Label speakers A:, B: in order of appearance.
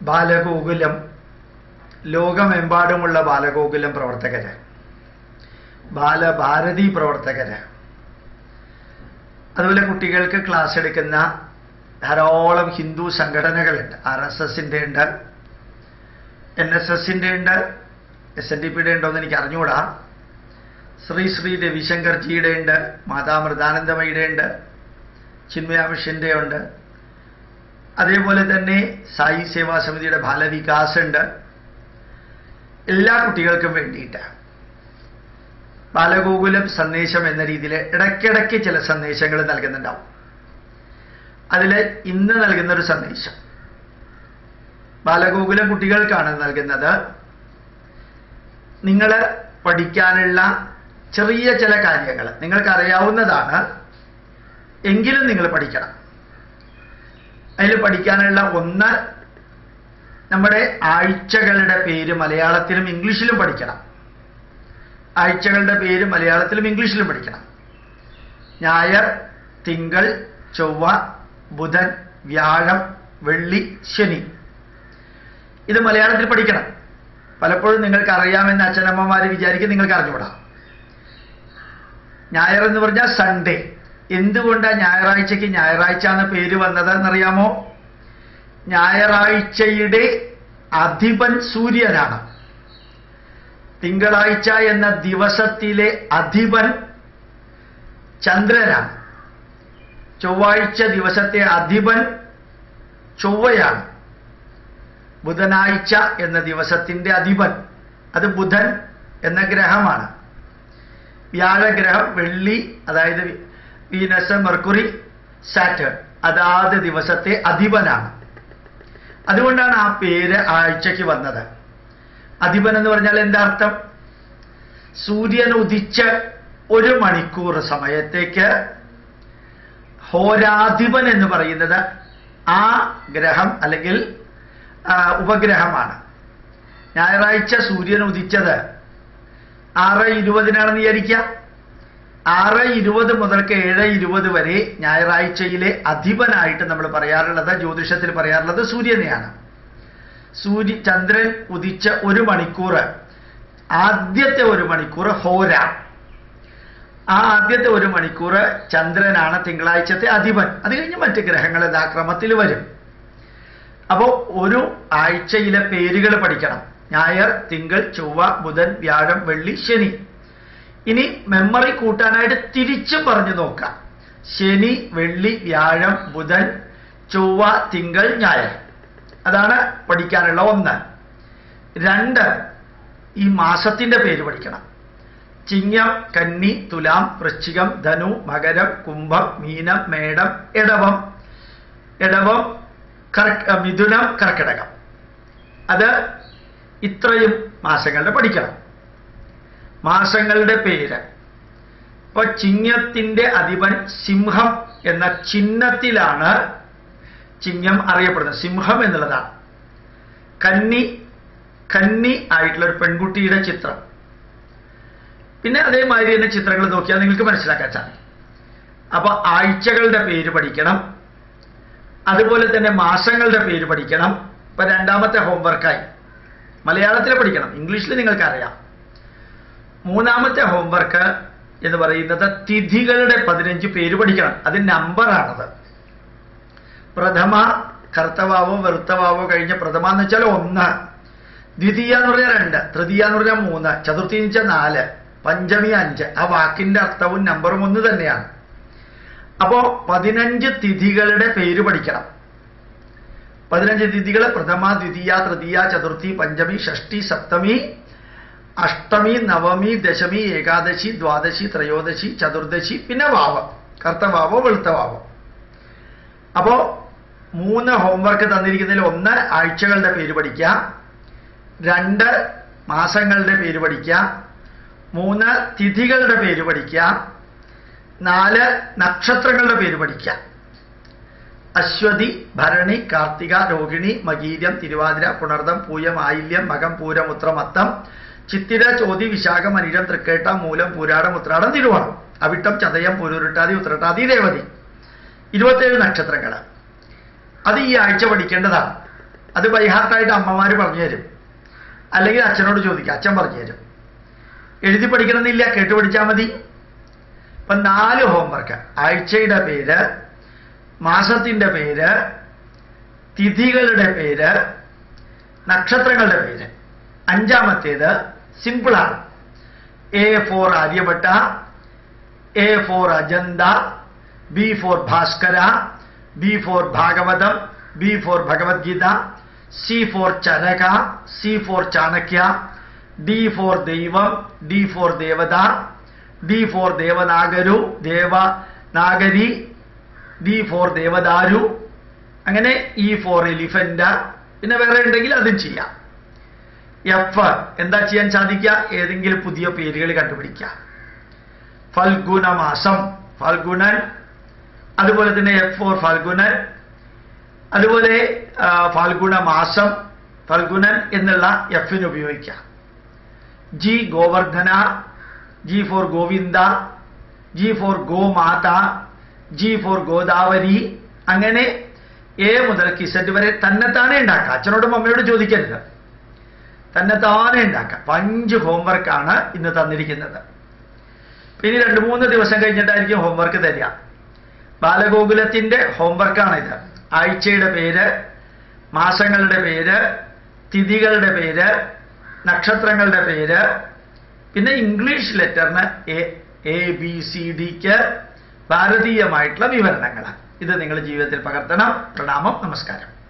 A: ബാലഗോകുലം ലോകമെമ്പാടുമുള്ള ബാലഗോകുലം പ്രവർത്തകര് ബാലഭാരതി പ്രവർത്തകര് അതുപോലെ കുട്ടികൾക്ക് ക്ലാസ് എടുക്കുന്ന ധാരാളം ഹിന്ദു സംഘടനകളുണ്ട് ആർ എസ് എസിൻ്റെ ഉണ്ട് എൻ എസ് എസിൻ്റെ ഉണ്ട് എസ് എൻ ഡി പിയുടെ ഉണ്ടോ എന്ന് എനിക്ക് അറിഞ്ഞുകൂടാ ശ്രീ ശ്രീ രവിശങ്കർജിയുടെ ഉണ്ട് മാതാമൃതാനന്ദമയുടെ ഉണ്ട് ചിന്മയ മിഷന്റെ ഉണ്ട് അതേപോലെ തന്നെ സായി സേവാ സമിതിയുടെ ബാലവികാസ് ഉണ്ട് എല്ലാ കുട്ടികൾക്കും വേണ്ടിയിട്ട് ബാലഗോകുലം സന്ദേശം എന്ന രീതിയിൽ ഇടയ്ക്കിടയ്ക്ക് ചില സന്ദേശങ്ങൾ നൽകുന്നുണ്ടാവും അതിൽ ഇന്ന് നൽകുന്ന ഒരു സന്ദേശം ബാലഗോകുലം കുട്ടികൾക്കാണ് നൽകുന്നത് നിങ്ങൾ പഠിക്കാനുള്ള ചെറിയ ചില കാര്യങ്ങൾ നിങ്ങൾക്കറിയാവുന്നതാണ് എങ്കിലും നിങ്ങൾ പഠിക്കണം അതിൽ പഠിക്കാനുള്ള ഒന്ന് നമ്മുടെ ആഴ്ചകളുടെ പേര് മലയാളത്തിലും ഇംഗ്ലീഷിലും പഠിക്കണം ആഴ്ചകളുടെ പേര് മലയാളത്തിലും ഇംഗ്ലീഷിലും പഠിക്കണം ഞായർ തിങ്കൾ ചൊവ്വ ബുധൻ വ്യാഴം വെള്ളി ശനി ഇത് മലയാളത്തിൽ പഠിക്കണം പലപ്പോഴും നിങ്ങൾക്ക് അറിയാമെന്ന് അച്ഛനമ്മമാർ വിചാരിക്കും നിങ്ങൾക്ക് അറിഞ്ഞുകൂടാ ഞായർ എന്ന് പറഞ്ഞാൽ സൺഡേ എന്തുകൊണ്ടാണ് ഞായറാഴ്ചയ്ക്ക് ഞായറാഴ്ച എന്ന പേര് വന്നത് എന്നറിയാമോ ഞായറാഴ്ചയുടെ അധിപൻ സൂര്യനാണ് തിങ്കളാഴ്ച എന്ന ദിവസത്തിലെ അധിപൻ ചന്ദ്രനാണ് ചൊവ്വാഴ്ച ദിവസത്തെ അധിപൻ ചൊവ്വയാണ് ബുധനാഴ്ച എന്ന ദിവസത്തിന്റെ അധിപൻ അത് ബുധൻ എന്ന ഗ്രഹമാണ് വ്യാഴഗ്രഹം വെള്ളി അതായത് വീനസ് മെർക്കുറി സാറ്റേൺ അതാത് ദിവസത്തെ അധിപനാണ് അതുകൊണ്ടാണ് ആ പേര് ആഴ്ചയ്ക്ക് വന്നത് അധിപൻ എന്ന് പറഞ്ഞാൽ എന്താ അർത്ഥം സൂര്യൻ ഉദിച്ച് ഒരു മണിക്കൂർ സമയത്തേക്ക് ഹോരാധിപൻ എന്ന് പറയുന്നത് ആ ഗ്രഹം അല്ലെങ്കിൽ ആ, ഉപഗ്രഹമാണ് ഞായറാഴ്ച സൂര്യൻ ഉദിച്ചത് ആറ് ഇരുപതിനാണെന്ന് വിചാരിക്കാം ആറ് ഇരുപത് മുതൽക്ക് ഏഴ് ഇരുപത് വരെ ഞായറാഴ്ചയിലെ അധിപനായിട്ട് നമ്മൾ പറയാറുള്ളത് ജ്യോതിഷത്തിൽ പറയാറുള്ളത് സൂര്യനെയാണ് സൂര്യ ചന്ദ്രൻ ഉദിച്ച ഒരു മണിക്കൂർ ആദ്യത്തെ ഒരു മണിക്കൂർ ഹോര ആ ആദ്യത്തെ ഒരു മണിക്കൂർ ചന്ദ്രനാണ് തിങ്കളാഴ്ചത്തെ അധിപൻ അത് കഴിഞ്ഞ് മറ്റ് ഗ്രഹങ്ങൾ ഇതാ ക്രമത്തിൽ വരും അപ്പോൾ ഒരു ആഴ്ചയിലെ പേരുകൾ പഠിക്കണം ഞായർ തിങ്കൾ ചൊവ്വ ബുധൻ വ്യാഴം വെള്ളി ശനി ഇനി മെമ്മറി കൂട്ടാനായിട്ട് തിരിച്ചും പറഞ്ഞു നോക്കാം ശനി വെള്ളി വ്യാഴം ബുധൻ ചൊവ്വ തിങ്കൾ ഞായർ അതാണ് പഠിക്കാനുള്ള ഒന്ന് രണ്ട് ഈ മാസത്തിന്റെ പേര് പഠിക്കണം ചിങ്ങം കന്നി തുലാം വൃശ്ചികം ധനു മകരം കുംഭം മീനം മേടം ഇടവം ഇടവം കർക്ക മിഥുനം കർക്കിടകം അത് ഇത്രയും മാസങ്ങളുടെ പഠിക്കണം മാസങ്ങളുടെ പേര് ഇപ്പൊ ചിങ്ങത്തിന്റെ അധിപൻ സിംഹം എന്ന ചിഹ്നത്തിലാണ് ചിങ്ങം അറിയപ്പെടുന്നത് സിംഹം എന്നുള്ളതാണ് കന്നി കന്നി ആയിട്ടുള്ള ഒരു പെൺകുട്ടിയുടെ ചിത്രം പിന്നെ അതേമാതിരി തന്നെ ചിത്രങ്ങൾ നോക്കിയാൽ നിങ്ങൾക്ക് മനസ്സിലാക്കാൻ സാധിക്കും അപ്പൊ ആഴ്ചകളുടെ പേര് പഠിക്കണം അതുപോലെ തന്നെ മാസങ്ങളുടെ പേര് പഠിക്കണം ഇപ്പൊ രണ്ടാമത്തെ ഹോംവർക്കായി മലയാളത്തിൽ പഠിക്കണം ഇംഗ്ലീഷിൽ നിങ്ങൾക്ക് അറിയാം മൂന്നാമത്തെ ഹോംവർക്ക് എന്ന് പറയുന്നത് തിഥികളുടെ പതിനഞ്ച് പേര് പഠിക്കണം അത് നമ്പറാണത് പ്രഥമ കർത്തവാവോ വെറുത്തവാവോ കഴിഞ്ഞ പ്രഥമ എന്ന് വെച്ചാൽ ഒന്ന് ദ്വിതീയ എന്ന് പറഞ്ഞാൽ രണ്ട് തൃതീയ എന്ന് പറഞ്ഞാൽ മൂന്ന് ചതുർത്ഥി എന്ന് വെച്ചാൽ നാല് പഞ്ചമി അഞ്ച് ആ വാക്കിന്റെ അർത്ഥവും നമ്പറും ഒന്ന് തന്നെയാണ് അപ്പോ പതിനഞ്ച് തിഥികളുടെ പേര് പഠിക്കണം പതിനഞ്ച് തിഥികൾ പ്രഥമ ദ്വിതീയ തൃതീയ ചതുർത്ഥി പഞ്ചമി ഷഷ്ടി സപ്തമി അഷ്ടമി നവമി ദശമി ഏകാദശി ദ്വാദശി ത്രയോദശി ചതുർദശി പിന്നെ വാവം കർത്തവാവോ വെളുത്തവാവോ അപ്പോ മൂന്ന് ഹോംവർക്ക് തന്നിരിക്കുന്നതിൽ ഒന്ന് ആഴ്ചകളുടെ പേര് പഠിക്കുക രണ്ട് മാസങ്ങളുടെ പേര് പഠിക്കുക മൂന്ന് തിഥികളുടെ പേര് പഠിക്കുക നാല് നക്ഷത്രങ്ങളുടെ പേര് പഠിക്കുക അശ്വതി ഭരണി കാർത്തിക രോഹിണി മകീരം തിരുവാതിര പുണർദം പൂയം ആയില്യം മകം പൂരം ഉത്രം അത്തം ചിത്തിര ചോതി വിശാഖം അനിരം തൃക്കേട്ട മൂലം പൂരാടം ഉത്രാടം തിരുവോണം അവിട്ടം ചതയം പുരുരുട്ടാതി ഉത്രട്ടാതി രേവതി ഇരുപത്തേഴ് നക്ഷത്രങ്ങൾ അത് ഈ ആഴ്ച പഠിക്കേണ്ടതാണ് അത് ബൈഹാർട്ടായിട്ട് അമ്മമാർ പറഞ്ഞു തരും അല്ലെങ്കിൽ അച്ഛനോട് ചോദിക്കുക അച്ഛൻ പറഞ്ഞു തരും എഴുതി പഠിക്കണമെന്നില്ല കേട്ട് പഠിച്ചാൽ മതി ഇപ്പം നാല് ഹോംവർക്ക് ആഴ്ചയുടെ പേര് മാസത്തിൻ്റെ പേര് തിഥികളുടെ പേര് നക്ഷത്രങ്ങളുടെ പേര് അഞ്ചാമത്തേത് സിമ്പിളാണ് A for Aryabhata A for Ajanta B for Bhaskara B for Bhagavatam B for Bhagavad Gita C for Charaka C for Chanakya D for ദൈവം ഡി ഫോർ ദേവത ഡി ഫോർ ദേവനാഗരു ദേവനാഗരി ഡി ഫോർ ദേവദാരു അങ്ങനെ ഇ ഫോർ എലിഫന്റ് പിന്നെ വേറെ ഉണ്ടെങ്കിൽ അതും ചെയ്യാം എഫ് എന്താ ചെയ്യാൻ സാധിക്കുക ഏതെങ്കിലും പുതിയ പേരുകൾ കണ്ടുപിടിക്കുക ഫൽഗുണ മാസം ഫൽഗുണൻ അതുപോലെ തന്നെ എഫ് ഫോർ ഫൽഗുണൻ അതുപോലെ ആ, ഫൽഗുണ മാസം ഫൽഗുണൻ എന്നുള്ള എഫിന് ഉപയോഗിക്കാം G Govardhana G for Govinda G for ഗോമാത ജി ഫോർ ഗോദാവരി അങ്ങനെ എ മുതൽ കിസറ്റ് വരെ തന്നെത്താനെ ഉണ്ടാക്കാം അച്ഛനോടും അമ്മയോടും ചോദിക്കരുത് തന്നെത്താനെ ഉണ്ടാക്കാം അപ്പൊ അഞ്ച് ഹോംവർക്കാണ് ഇന്ന് തന്നിരിക്കുന്നത് ഇനി രണ്ട് മൂന്ന് ദിവസം കഴിഞ്ഞിട്ടായിരിക്കും ഹോംവർക്ക് തരിക ബാലഗോകുലത്തിന്റെ ഹോംവർക്കാണിത് ആഴ്ചയുടെ പേര് മാസങ്ങളുടെ പേര് തിഥികളുടെ പേര് നക്ഷത്രങ്ങളുടെ പേര് പിന്നെ ഇംഗ്ലീഷ് ലെറ്ററിന് എ എ ബി സി ഡിക്ക് ഭാരതീയമായിട്ടുള്ള വിവരണങ്ങൾ ഇത് നിങ്ങൾ ജീവിതത്തിൽ പകർത്തണം പ്രണാമം നമസ്കാരം